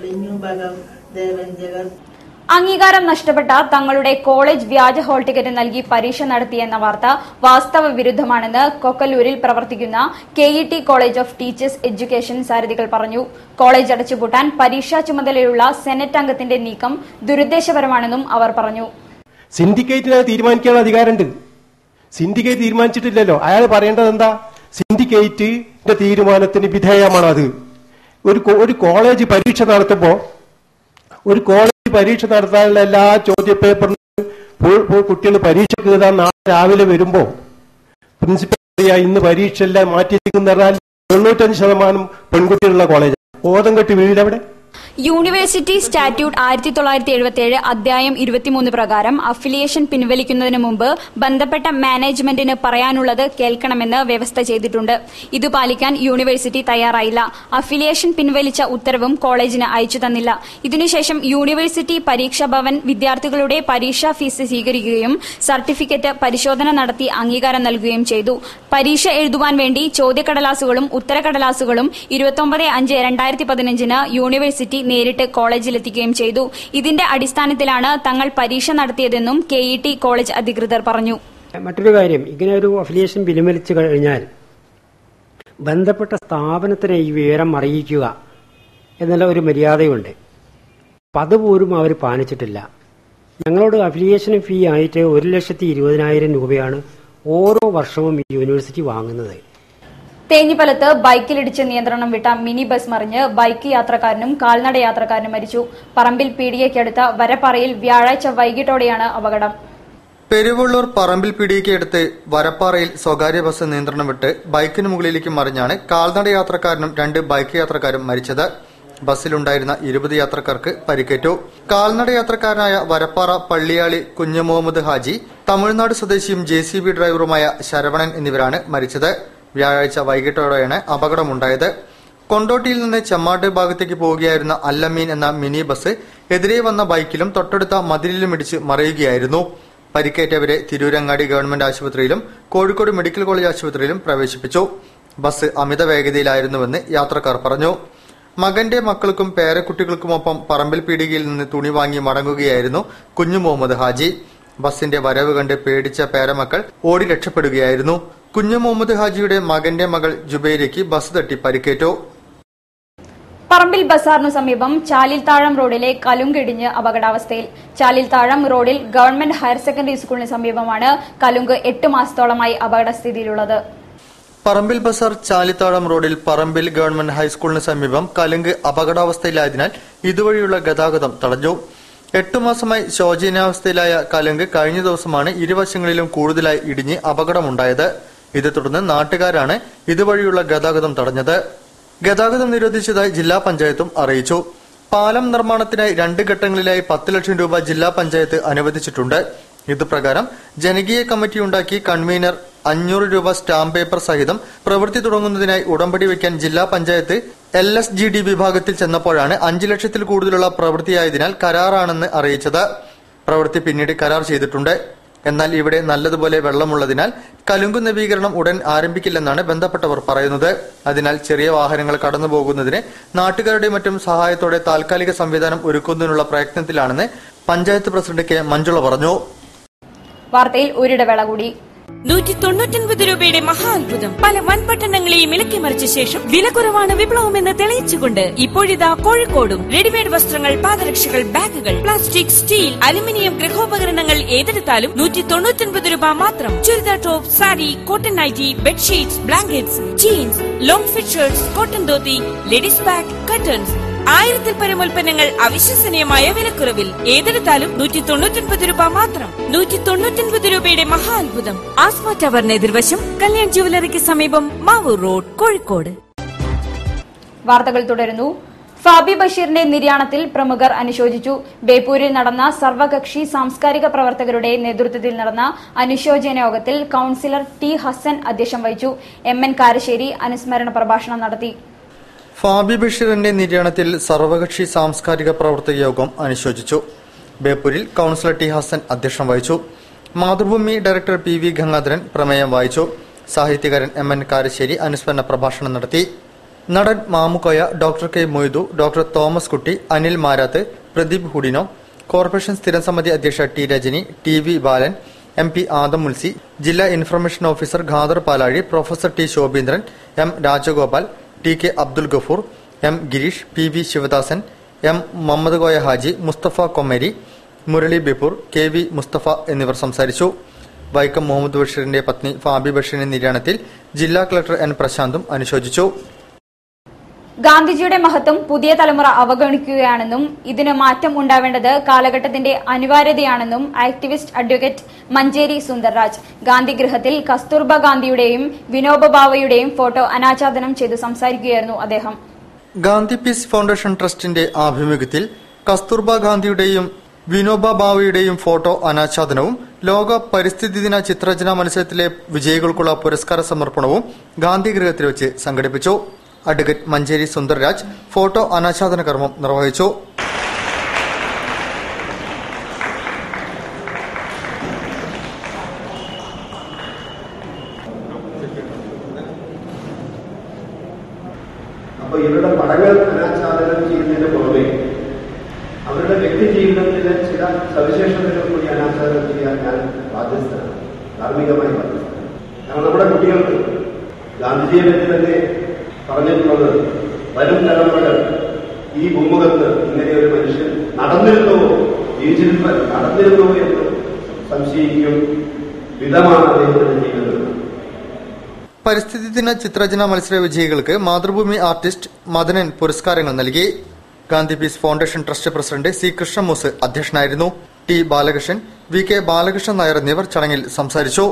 അംഗീകാരം നഷ്ടപ്പെട്ട തങ്ങളുടെ കോളേജ് വ്യാജ ഹോൾ ടിക്കറ്റ് നൽകി പരീക്ഷ നടത്തിയെന്ന വാർത്ത വാസ്തവ വിരുദ്ധമാണെന്ന് കൊക്കല്ലൂരിൽ പ്രവർത്തിക്കുന്ന K E T college of teachers education സാരഥികൾ പറഞ്ഞു കോളേജ് അടച്ചുപൂട്ടാൻ പരീക്ഷാ ചുമതലയുള്ള സെനറ്റ് അംഗത്തിന്റെ നീക്കം ദുരുദ്ദേശപരമാണെന്നും അവർ പറഞ്ഞു സിൻഡിക്കേറ്റിന് അത് തീരുമാനിക്കാനുള്ള അധികാരമുണ്ട് സിൻഡിക്കേറ്റ് തീരുമാനിച്ചിട്ടില്ലല്ലോ അയാൾ പറയേണ്ടത് എന്താ സിൻഡിക്കേറ്റിന്റെ തീരുമാനത്തിന് വിധേയമാണ് അത് ഒരു കോ- ഒരു കോളേജ് പരീക്ഷ നടത്തുമ്പോ ഒരു കോളേജ് പരീക്ഷ നടത്താനുള്ള എല്ലാ ചോദ്യപേപ്പറിനും കുട്ടികൾ പരീക്ഷയ്ക്ക് എഴുതാൻ നാളെ രാവിലെ വരുമ്പോ പ്രിൻസിപ്പൽ പറയാ ഇന്ന് പരീക്ഷ എല്ലാം മാറ്റിയിരിക്കുന്ന പറഞ്ഞാൽ തൊണ്ണൂറ്റഞ്ച് ശതമാനം പെൺകുട്ടികളുള്ള കോളേജ് ഓതംകെട്ടി വീടവിടെ യൂണിവേഴ്സിറ്റി സ്റ്റാറ്റ്യൂട്ട് ആയിരത്തി തൊള്ളായിരത്തി എഴുപത്തിയേഴ് അധ്യായം ഇരുപത്തിമൂന്ന് പ്രകാരം അഫിലിയേഷൻ പിൻവലിക്കുന്നതിന് മുമ്പ് ബന്ധപ്പെട്ട മാനേജ്മെന്റിന് പറയാനുള്ളത് കേൾക്കണമെന്ന് വ്യവസ്ഥ ചെയ്തിട്ടുണ്ട് ഇത് പാലിക്കാൻ യൂണിവേഴ്സിറ്റി തയ്യാറായില്ല അഫിലിയേഷൻ പിൻവലിച്ച ഉത്തരവും കോളേജിന് അയച്ചു തന്നില്ല ഇതിനുശേഷം യൂണിവേഴ്സിറ്റി പരീക്ഷാ ഭവൻ വിദ്യാർത്ഥികളുടെ പരീക്ഷാ ഫീസ് സ്വീകരിക്കുകയും സർട്ടിഫിക്കറ്റ് പരിശോധന നടത്തി അംഗീകാരം നൽകുകയും ചെയ്തു പരീക്ഷ എഴുതുവാൻ വേണ്ടി ചോദ്യക്കടലാസുകളും ഉത്തരക്കടലാസുകളും ഇരുപത്തൊമ്പത് അഞ്ച് രണ്ടായിരത്തി പതിനഞ്ചിന് യൂണിവേഴ്സിറ്റി നേരിട്ട് കോളേജിലെത്തിക്കുകയും ചെയ്തു ഇതിന്റെ അടിസ്ഥാനത്തിലാണ് തങ്ങൾ പരീക്ഷ നടത്തിയതെന്നും കെ ഇ ടി കോളേജ് അധികൃതർ പറഞ്ഞു മറ്റൊരു കാര്യം ഇങ്ങനെ ഒരു അഫിലിയേഷൻ പിൻവലിച്ചു കഴിഞ്ഞാൽ ബന്ധപ്പെട്ട സ്ഥാപനത്തിനെ ഈ വിവരം അറിയിക്കുക എന്നുള്ള ഒരു മര്യാദയുണ്ട് അപ്പം അതുപോലും അവർ പാലിച്ചിട്ടില്ല ഞങ്ങളോട് അഫിലിയേഷൻ ഫീ ആയിട്ട് ഒരു ലക്ഷത്തി ഇരുപതിനായിരം രൂപയാണ് ഓരോ വർഷവും ഈ യൂണിവേഴ്സിറ്റി വാങ്ങുന്നത് തേഞ്ഞിപ്പലത്ത് ബൈക്കിലിടിച്ച് നിയന്ത്രണം വിട്ട മിനി ബസ് മറിഞ്ഞ് ബൈക്ക് യാത്രക്കാരനും കാൽനട യാത്രക്കാരനും മരിച്ചു പറമ്പിൽ പീടികയ്ക്കടുത്ത വരപ്പാറയിൽ വ്യാഴാഴ്ച വൈകിട്ടോടെയാണ് അപകടം പെരുവള്ളൂർ പറമ്പിൽ പിടിയ്ക്കടുത്ത് വരപ്പാറയിൽ സ്വകാര്യ ബസ് നിയന്ത്രണം വിട്ട് ബൈക്കിന് മുകളിലേക്ക് മറിഞ്ഞാണ് കാൽനട യാത്രക്കാരനും രണ്ട് ബൈക്ക് യാത്രക്കാരും മരിച്ചത് ബസ്സിലുണ്ടായിരുന്ന ഇരുപത് യാത്രക്കാർക്ക് പരിക്കേറ്റു കാൽനട യാത്രക്കാരനായ വരപ്പാറ പള്ളിയാളി കുഞ്ഞു മുഹമ്മദ് ഹാജി തമിഴ്നാട് സ്വദേശിയും ജെ സി ബി ഡ്രൈവറുമായ ശരവണൻ എന്നിവരാണ് മരിച്ചത് വ്യാഴാഴ്ച വൈകിട്ടോടെയാണ് അപകടമുണ്ടായത് കൊണ്ടോട്ടിയിൽ നിന്ന് ചെമ്മാട്ട് ഭാഗത്തേക്ക് പോവുകയായിരുന്ന അല്ലമീൻ എന്ന മിനി ബസ് എതിരെ വന്ന ബൈക്കിലും തൊട്ടടുത്ത മതിലിലും ഇടിച്ച് മറിയുകയായിരുന്നു പരിക്കേറ്റവരെ തിരൂരങ്ങാടി ഗവൺമെന്റ് ആശുപത്രിയിലും കോഴിക്കോട് മെഡിക്കൽ കോളേജ് ആശുപത്രിയിലും പ്രവേശിപ്പിച്ചു ബസ് അമിത വേഗതയിലായിരുന്നുവെന്ന് യാത്രക്കാർ പറഞ്ഞു മകന്റെ മക്കൾക്കും പേരക്കുട്ടികൾക്കുമൊപ്പം പറമ്പിൽ പീടികയിൽ നിന്ന് തുണി വാങ്ങി മടങ്ങുകയായിരുന്നു കുഞ്ഞു മുഹമ്മദ് ഹാജി ബസിന്റെ വരവ് കണ്ട് പേടിച്ച പേരമക്കൾ ഓടി രക്ഷപ്പെടുകയായിരുന്നു കുഞ്ഞു മുഹമ്മദ് ഹാജിയുടെ മകന്റെ മകൾ ജുബൈരയ്ക്ക് ബസ് തട്ടി പരിക്കേറ്റു പറമ്പിൽ ബസാറിനു സമീപം ചാലിൽത്താഴം റോഡിലെ കലുങ്കിടിഞ്ഞ് അപകടാവസ്ഥയിൽ ചാലിൽത്താഴം റോഡിൽ ഗവൺമെന്റ് ഹയർ സെക്കൻഡറി സ്കൂളിന് സമീപമാണ് കലുങ്ക് എട്ട് മാസത്തോളമായി അപകടസ്ഥിതിയിലുള്ളത് പറമ്പിൽ ബസാർ ചാലിത്താഴം റോഡിൽ പറമ്പിൽ ഗവൺമെന്റ് ഹൈസ്കൂളിന് സമീപം കലുങ്ക് അപകടാവസ്ഥയിലായതിനാൽ ഇതുവഴിയുള്ള ഗതാഗതം തടഞ്ഞു എട്ടു മാസമായി ശോചനീയാവസ്ഥയിലായ കലുങ്ക് കഴിഞ്ഞ ദിവസമാണ് ഇരുവശങ്ങളിലും കൂടുതലായി ഇടിഞ്ഞ് അപകടമുണ്ടായത് ഇതേ തുടർന്ന് നാട്ടുകാരാണ് ഇതുവഴിയുള്ള ഗതാഗതം തടഞ്ഞത് ഗതാഗതം നിരോധിച്ചതായി ജില്ലാ പഞ്ചായത്തും അറിയിച്ചു പാലം നിർമ്മാണത്തിനായി രണ്ട് ഘട്ടങ്ങളിലായി പത്ത് ലക്ഷം രൂപ ജില്ലാ പഞ്ചായത്ത് അനുവദിച്ചിട്ടുണ്ട് ഇതുപ്രകാരം ജനകീയ കമ്മിറ്റി ഉണ്ടാക്കി കൺവീനർ അഞ്ഞൂറ് രൂപ സ്റ്റാമ്പ് പേപ്പർ സഹിതം പ്രവൃത്തി തുടങ്ങുന്നതിനായി ഉടമ്പടി വയ്ക്കാൻ ജില്ലാ panchayat L S G D വിഭാഗത്തിൽ ചെന്നപ്പോഴാണ് അഞ്ചു ലക്ഷത്തിൽ കൂടുതലുള്ള പ്രവൃത്തിയായതിനാൽ കരാറാണെന്ന് അറിയിച്ചത് പ്രവൃത്തി പിന്നീട് കരാർ ചെയ്തിട്ടുണ്ട് എന്നാൽ ഇവിടെ നല്ലതുപോലെ വെള്ളമുള്ളതിനാൽ കലുങ്കു നവീകരണം ഉടൻ ആരംഭിക്കില്ലെന്നാണ് ബന്ധപ്പെട്ടവർ പറയുന്നത് അതിനാൽ ചെറിയ വാഹനങ്ങൾ കടന്നു പോകുന്നതിന് നാട്ടുകാരുടെ മറ്റും സഹായത്തോടെ താൽക്കാലിക സംവിധാനം ഒരുക്കുന്നതിനുള്ള പ്രയത്നത്തിലാണെന്ന് പഞ്ചായത്ത് പ്രസിഡന്റ് കെ മഞ്ജുള പറഞ്ഞു വാർത്തയിൽ ഒരിടവേള കൂടി നൂറ്റി തൊണ്ണൂറ്റൊൻപത് രൂപയുടെ മഹാത്ഭുതം പല വൻപട്ടണങ്ങളെയും ഇളക്കിമറിച്ച ശേഷം വില കുറവാണ് വിപ്ലവമെന്ന് തെളിയിച്ചുകൊണ്ട് ഇപ്പോഴിതാ കോഴിക്കോടും റെഡിമെയ്ഡ് വസ്ത്രങ്ങൾ പാദരക്ഷകൾ ബാഗുകൾ പ്ലാസ്റ്റിക് സ്റ്റീൽ അലുമിനിയം ഗൃഹോപകരണങ്ങൾ ഏതെടുത്താലും നൂറ്റി തൊണ്ണൂറ്റൊൻപത് രൂപ മാത്രം churidar top sari cotton nightie bedsheets blankets jeans long fit shirts cotton dhoti ladies bag curtains ആയിരത്തിൽ പരം ഉൽപ്പന്നങ്ങൾ അവിശ്വസനീയമായ വിലക്കുറവിൽ ഏതെടുത്താലും നൂറ്റി തൊണ്ണൂറ്റൊൻപത് രൂപ മാത്രം നൂറ്റി തൊണ്ണൂറ്റൊൻപത് രൂപയുടെ മഹാത്ഭുതം ആസ്മ ടവറിന് എതിർവശം കല്യാൺ ജുവലറിക്ക് സമീപം മാവൂർ റോഡ് കോഴിക്കോട് വാർത്തകൾ തുടരുന്നു ഫാബി ബഷീറിന്റെ നിര്യാണത്തിൽ പ്രമുഖർ അനുശോചിച്ചു ബേപ്പൂരിൽ നടന്ന സർവകക്ഷി സാംസ്കാരിക പ്രവർത്തകരുടെ നേതൃത്വത്തിൽ നടന്ന അനുശോചന യോഗത്തിൽ കൌൺസിലർ ടി ഹസൻ അധ്യക്ഷം വഹിച്ചു എം എൻ കാരശ്ശേരി അനുസ്മരണ പ്രഭാഷണം നടത്തി ഫാബി ബഷീറിന്റെ നിര്യാണത്തിൽ സർവകക്ഷി സാംസ്കാരിക പ്രവർത്തക യോഗം അനുശോചിച്ചു ബേപ്പൂരിൽ കൌൺസിലർ ടി ഹസൻ അധ്യക്ഷം വഹിച്ചു Mathrubhumi director P V Gangadharan പ്രമേയം വായിച്ചു സാഹിത്യകാരൻ എം എൻ കാരശ്ശേരി അനുസ്മരണ പ്രഭാഷണം നടത്തി നടൻ Mamukkoya doctor K Moidu doctor Thomas Kutty Anil Marath Pradeep Hoodino corporation സ്ഥിരം സമിതി അധ്യക്ഷ T Rajani T V Balan M P Adam Mulsi ജില്ലാ information officer Khader Palazhi professor T Sobhindran M Rajagopal T K Abdul Gafoor M Girish P V Sivadasan M Muhammad Koya Haji Mustafa Kommeri Murali Beypore K V Mustafa എന്നിവർ സംസാരിച്ചു വൈക്കം മുഹമ്മദ് ബഷീറിന്റെ പത്നി ഫാബി ബഷീറിന്റെ നിര്യാണത്തിൽ ജില്ലാ കളക്ടർ എൻ പ്രശാന്തും അനുശോചിച്ചു ഗാന്ധിജിയുടെ മഹത്വം പുതിയ തലമുറ അവഗണിക്കുകയാണെന്നും ഇതിന് മാറ്റം ഉണ്ടാവേണ്ടത് കാലഘട്ടത്തിന്റെ അനിവാര്യതയാണെന്നും ആക്ടിവിസ്റ്റ് അഡ്വക്കേറ്റ് മഞ്ചേരി സുന്ദർരാജ് ഗാന്ധി ഗൃഹത്തിൽ കസ്തൂർബ ഗാന്ധിയുടെയും വിനോബ ഭാവയുടെയും ഫോട്ടോ അനാച്ഛാദനം ചെയ്ത് സംസാരിക്കുകയായിരുന്നു അദ്ദേഹം ഗാന്ധി പീസ് ഫൗണ്ടേഷൻ ട്രസ്റ്റിന്റെ ആഭിമുഖ്യത്തിൽ കസ്തൂർബ ഗാന്ധിയുടെയും വിനോബ ഭാവയുടെയും ഫോട്ടോ അനാച്ഛാദനവും ലോക പരിസ്ഥിതി ദിന ചിത്രരചനാ മത്സരത്തിലെ വിജയികൾക്കുള്ള പുരസ്കാര സമർപ്പണവും ഗാന്ധി ഗൃഹത്തിൽ വെച്ച് സംഘടിപ്പിച്ചു അഡ്വക്കേറ്റ് മഞ്ചേരി സുന്ദർരാജ് ഫോട്ടോ അനാച്ഛാദന കർമ്മം നിർവഹിച്ചു അപ്പൊ ഇവരുടെ പടങ്ങൾ അനാച്ഛാദനം ചെയ്യുന്നതിന് പുറമെ അവരുടെ വ്യക്തി ജീവിതത്തിലെ ചില സവിശേഷതകൾ കൂടി അനാച്ഛാദനം ചെയ്യാൻ ഞാൻ ബാധ്യസ്ഥനാണ് ധാർമ്മികമായി ബാധ്യസ്ഥനാണ് കാരണം നമ്മുടെ കുട്ടികൾക്ക് ഗാന്ധിജിയെ പറ്റി തന്നെ പറഞ്ഞിട്ടുള്ളത് വരും തലമുറകൾ ഈ ഭൂമുഖത്ത് ഇങ്ങനെ ഒരു മനുഷ്യൻ നടന്നിരുന്നുവോ ജീവിച്ചിരുന്ന നടന്നിരുന്നുവോ എന്ന് സംശയിക്കും വിധമാണ് അദ്ദേഹത്തിന്റെ ജീവിതം പരിസ്ഥിതി ദിന ചിത്രരചനാ മത്സര വിജയികൾക്ക് മാതൃഭൂമി ആർട്ടിസ്റ്റ് മദനൻ പുരസ്കാരങ്ങൾ നൽകി Gandhi peace foundation trust president C Krishnamoos അധ്യക്ഷനായിരുന്നു T Balakrishnan V K Balakrishnan Nair എന്നിവർ ചടങ്ങിൽ സംസാരിച്ചു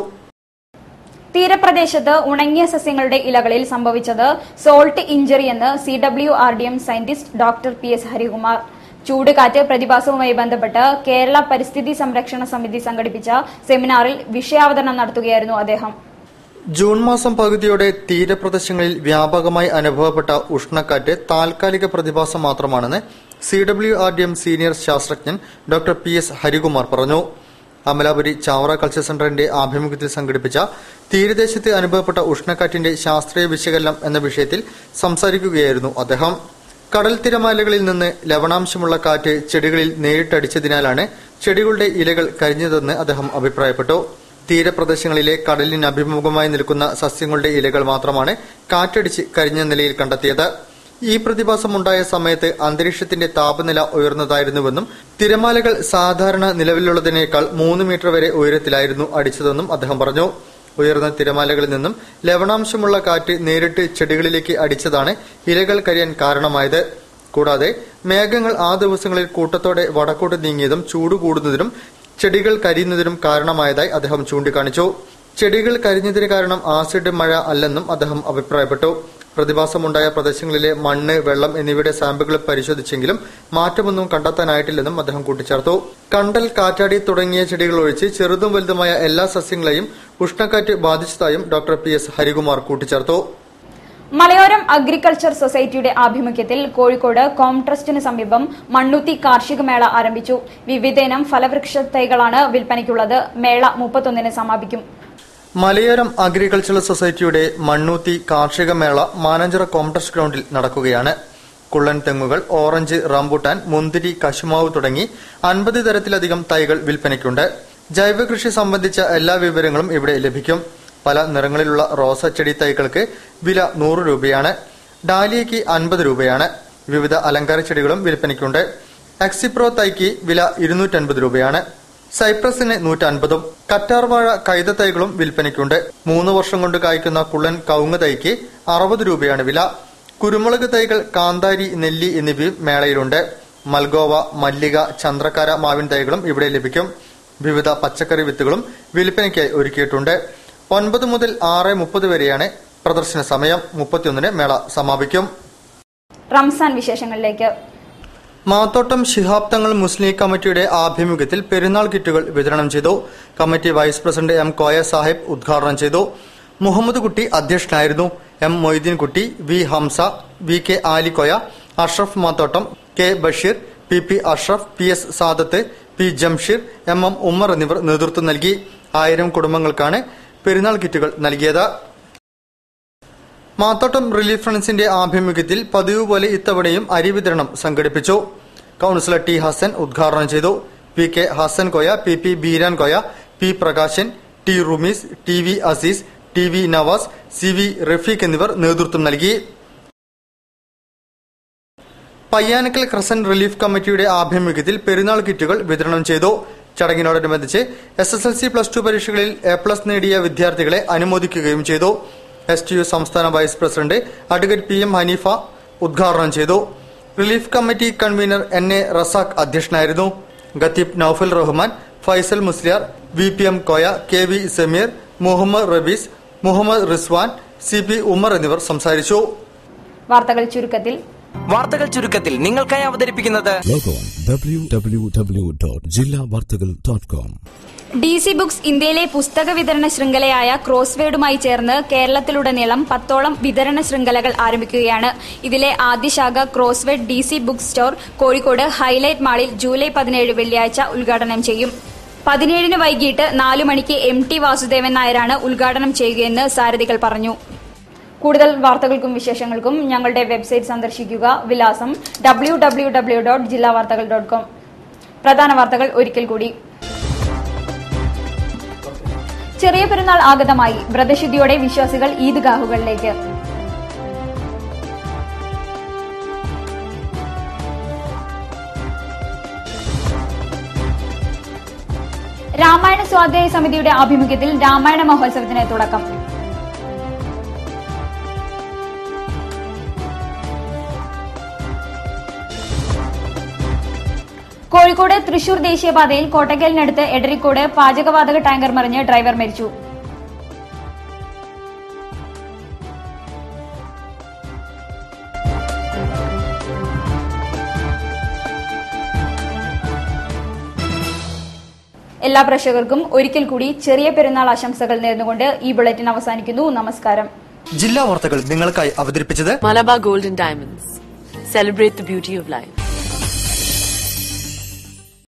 തീരപ്രദേശത്ത് ഉണങ്ങിയ സസ്യങ്ങളുടെ ഇലകളിൽ സംഭവിച്ചത് സോൾട്ട് ഇഞ്ചറി എന്ന് C W R D M scientist doctor P S Harikumar ചൂടുകാറ്റ് പ്രതിഭാസവുമായി ബന്ധപ്പെട്ട് കേരള പരിസ്ഥിതി സംരക്ഷണ സമിതി സംഘടിപ്പിച്ച സെമിനാറിൽ വിഷയാവതരണം നടത്തുകയായിരുന്നു അദ്ദേഹം ജൂൺ മാസം പകുതിയോടെ തീരപ്രദേശങ്ങളിൽ വ്യാപകമായി അനുഭവപ്പെട്ട ഉഷ്ണക്കാറ്റ് താൽക്കാലിക പ്രതിഭാസം മാത്രമാണെന്ന് C W R D M senior ശാസ്ത്രജ്ഞൻ ഡോക്ടർ പി എസ് ഹരികുമാർ പറഞ്ഞു അമലാപുരി ചാവറ കൾച്ചർ സെന്ററിന്റെ ആഭിമുഖ്യത്തിൽ സംഘടിപ്പിച്ച തീരദേശത്ത് അനുഭവപ്പെട്ട ഉഷ്ണക്കാറ്റിന്റെ ശാസ്ത്രീയ വിശകലനം എന്ന വിഷയത്തിൽ സംസാരിക്കുകയായിരുന്നു അദ്ദേഹം കടൽ തിരമാലകളിൽ നിന്ന് ലവണാംശമുള്ള കാറ്റ് ചെടികളിൽ നേരിട്ടടിച്ചതിനാലാണ് ചെടികളുടെ ഇലകൾ കരിഞ്ഞതെന്ന് അദ്ദേഹം അഭിപ്രായപ്പെട്ടു തീരപ്രദേശങ്ങളിലെ കടലിന് അഭിമുഖമായി നിൽക്കുന്ന സസ്യങ്ങളുടെ ഇലകൾ മാത്രമാണ് കാറ്റടിച്ച് കരിഞ്ഞ നിലയിൽ കണ്ടെത്തിയത് ഈ പ്രതിഭാസമുണ്ടായ സമയത്ത് അന്തരീക്ഷത്തിന്റെ താപനില ഉയർന്നതായിരുന്നുവെന്നും തിരമാലകൾ സാധാരണ നിലവിലുള്ളതിനേക്കാൾ മൂന്ന് മീറ്റർ വരെ ഉയരത്തിലായിരുന്നു അടിച്ചതെന്നും അദ്ദേഹം പറഞ്ഞു ഉയർന്ന തിരമാലകളിൽ നിന്നും ലവണാംശമുള്ള കാറ്റ് നേരിട്ട് ചെടികളിലേക്ക് അടിച്ചതാണ് ഇലകൾ കരിയാൻ കാരണമായത് കൂടാതെ മേഘങ്ങൾ ആ ദിവസങ്ങളിൽ കൂട്ടത്തോടെ വടക്കോട്ട് നീങ്ങിയതും ചൂട് കൂടുന്നതിനും ചെടികൾ കരിയുന്നതിനും കാരണമായതായി അദ്ദേഹം ചൂണ്ടിക്കാണിച്ചു ചെടികൾ കരിഞ്ഞതിന് കാരണം ആസിഡ് മഴ അല്ലെന്നും അദ്ദേഹം അഭിപ്രായപ്പെട്ടു പ്രതിഭാസമുണ്ടായ പ്രദേശങ്ങളിലെ മണ്ണ് വെള്ളം എന്നിവയുടെ സാമ്പിളുകൾ പരിശോധിച്ചെങ്കിലും മാറ്റമൊന്നും കണ്ടെത്താനായിട്ടില്ലെന്നും അദ്ദേഹം കൂട്ടിച്ചേർത്തു കണ്ടൽ കാറ്റാടി തുടങ്ങിയ ചെടികൾ ഒഴിച്ച് ചെറുതും വലുതുമായ എല്ലാ സസ്യങ്ങളെയും ഉഷ്ണക്കാറ്റ് ബാധിച്ചതായും ഡോക്ടർ പി എസ് ഹരികുമാർ കൂട്ടിച്ചേർത്തു മലയോരം അഗ്രികൾച്ചർ സൊസൈറ്റിയുടെ ആഭിമുഖ്യത്തിൽ കോഴിക്കോട് കോം ട്രസ്റ്റിന് സമീപം മണ്ണുത്തി കാർഷിക മേള ആരംഭിച്ചു വിവിധയിനം ഫലവൃക്ഷ തൈകളാണ് വിൽപ്പനയ്ക്കുള്ളത് മേള മുപ്പത്തൊന്നിന് സമാപിക്കും മലയോരം അഗ്രികൾച്ചറൽ സൊസൈറ്റിയുടെ മണ്ണൂത്തി കാർഷിക മേള മാനഞ്ചിറ കോംട്രസ്റ്റ് ഗ്രൗണ്ടിൽ നടക്കുകയാണ് കുള്ളൻ തെങ്ങുകൾ ഓറഞ്ച് റംബുട്ടാൻ മുന്തിരി കശുമാവ് തുടങ്ങി അൻപത് തരത്തിലധികം തൈകൾ വിൽപ്പനയ്ക്കുണ്ട് ജൈവ കൃഷി സംബന്ധിച്ച എല്ലാ വിവരങ്ങളും ഇവിടെ ലഭിക്കും പല നിറങ്ങളിലുള്ള റോസ ചെടി തൈകൾക്ക് വില നൂറ് രൂപയാണ് ഡാലിയയ്ക്ക് അൻപത് രൂപയാണ് വിവിധ അലങ്കാര ചെടികളും വിൽപ്പനയ്ക്കുണ്ട് എക്സിപ്രോ തൈക്ക് വില ഇരുന്നൂറ്റൻപത് രൂപയാണ് സൈപ്രസിന് നൂറ്റൻപതും കറ്റാർവാഴ കൈത തൈകളും വിൽപ്പനയ്ക്കുണ്ട് മൂന്ന് വർഷം കൊണ്ട് കായ്ക്കുന്ന കുള്ളൻ കവുങ്ങ് തൈക്ക് അറുപത് രൂപയാണ് വില കുരുമുളക് തൈകൾ കാന്താരി നെല്ലി എന്നിവയും മേളയിലുണ്ട് മൽഗോവ മല്ലിക ചന്ദ്രക്കാര മാവിൻ തൈകളും ഇവിടെ ലഭിക്കും വിവിധ പച്ചക്കറി വിത്തുകളും വിൽപ്പനയ്ക്കായി ഒരുക്കിയിട്ടുണ്ട് ഒൻപത് മുതൽ ആറ് മുപ്പത് വരെയാണ് പ്രദർശന സമയം മുപ്പത്തിയൊന്നിന് മേള സമാപിക്കും റംസാൻ വിശേഷങ്ങളിലേക്ക് മാത്തോട്ടം ശിഹാബ് തങ്ങൾ മുസ്ലിം ലീഗ് കമ്മിറ്റിയുടെ ആഭിമുഖ്യത്തിൽ പെരുന്നാൾ കിറ്റുകൾ വിതരണം ചെയ്തു committee vice president M Koya Sahib ഉദ്ഘാടനം ചെയ്തു മുഹമ്മദ് കുട്ടി അധ്യക്ഷനായിരുന്നു M Moideen Kutty V Hamsa V K Alikoya Ashraf Mathottam K Basheer P P Ashraf P S Sadath P Jamsheer M M Ummer എന്നിവർ നേതൃത്വം നൽകി ആയിരം കുടുംബങ്ങൾക്കാണ് പെരുന്നാൾ കിറ്റുകൾ നൽകിയത് മാത്തോട്ടം റിലീഫ് ഫ്രണ്ട്സിന്റെ ആഭിമുഖ്യത്തിൽ പതിവ് പോലെ ഇത്തവണയും അരി വിതരണം സംഘടിപ്പിച്ചു കൌൺസിലർ ടി ഹസൻ ഉദ്ഘാടനം ചെയ്തു P K Hasan Koya P P Beeran Koya P Prakashan T Rumees T V Azeez T V Navas C V Rafeeq എന്നിവർ നേതൃത്വം നൽകി പയ്യാനക്കൽ ക്രസന്റ് റിലീഫ് കമ്മിറ്റിയുടെ ആഭിമുഖ്യത്തിൽ പെരുന്നാൾ കിറ്റുകൾ വിതരണം ചെയ്തു ചടങ്ങിനോടനുബന്ധിച്ച് S S L C plus two പരീക്ഷകളിൽ എ പ്ലസ് നേടിയ വിദ്യാർത്ഥികളെ അനുമോദിക്കുകയും ചെയ്തു എസ് ടി യു സംസ്ഥാന vice president advocate P M Haneefa ഉദ്ഘാടനം ചെയ്തു relief committee convener N A Razak അധ്യക്ഷനായിരുന്നു Khateeb Noufal Rahman Faisal Musliyar V P M Koya K V Sameer Muhammad Rabees Muhammad Rizwan C P Umar എന്നിവർ സംസാരിച്ചു വാർത്തകൾ ചുരുക്കത്തിൽ വാർത്തകൾ ചുരുക്കത്തിൽ നിങ്ങൾക്കായി അവതരിപ്പിക്കുന്നത് logon W W W dot ജില്ലാ വാർത്തകൾ dot com D C books ഇന്ത്യയിലെ പുസ്തക വിതരണ ശൃംഖലയായ ക്രോസ്വേഡുമായി ചേർന്ന് കേരളത്തിലുടനീളം പത്തോളം വിതരണ ശൃംഖലകൾ ആരംഭിക്കുകയാണ് ഇതിലെ ആദ്യ ശാഖ crossword D C book store Kozhikode highlight മാളിൽ ജൂലൈ പതിനേഴ് വെള്ളിയാഴ്ച ഉദ്ഘാടനം ചെയ്യും പതിനേഴിന് വൈകിട്ട് നാലു മണിക്ക് എം ടി വാസുദേവൻ നായരാണ് ഉദ്ഘാടനം ചെയ്യുകയെന്ന് സാരഥികൾ പറഞ്ഞു കൂടുതൽ വാർത്തകൾക്കും വിശേഷങ്ങൾക്കും ഞങ്ങളുടെ വെബ്സൈറ്റ് സന്ദർശിക്കുക വിലാസം ഡബ്ല്യൂ ഡബ്ല്യൂ ഡബ്ല്യൂ ഡോട്ട് ജില്ലാ വാർത്തകൾ ഡോട്ട് കോം പ്രധാന വാർത്തകൾ ഒരിക്കൽ കൂടി ചെറിയ പെരുന്നാൾ ആഗതമായി വ്രതശുദ്ധിയോടെ വിശ്വാസികൾ ഈദ്ഗാഹുകളിലേക്ക് രാമായണ സ്വാധ്യായ സമിതിയുടെ ആഭിമുഖ്യത്തിൽ രാമായണ മഹോത്സവത്തിന് തുടക്കം കോഴിക്കോട് തൃശൂർ ദേശീയപാതയിൽ കോട്ടക്കലിനടുത്ത് എടരിക്കോട് പാചകവാതക ടാങ്കർ മറിഞ്ഞ് ഡ്രൈവർ മരിച്ചു എല്ലാ പ്രേക്ഷകർക്കും ഒരിക്കൽ കൂടി ചെറിയ പെരുന്നാൾ ആശംസകൾ നേർന്നുകൊണ്ട് ഈ ബുള്ളറ്റിൻ അവസാനിക്കുന്നു നമസ്കാരം ജില്ലാ വാർത്തകൾ നിങ്ങൾക്കായി അവതരിപ്പിച്ചത് Malabar Golden Diamonds. Celebrate the beauty of life.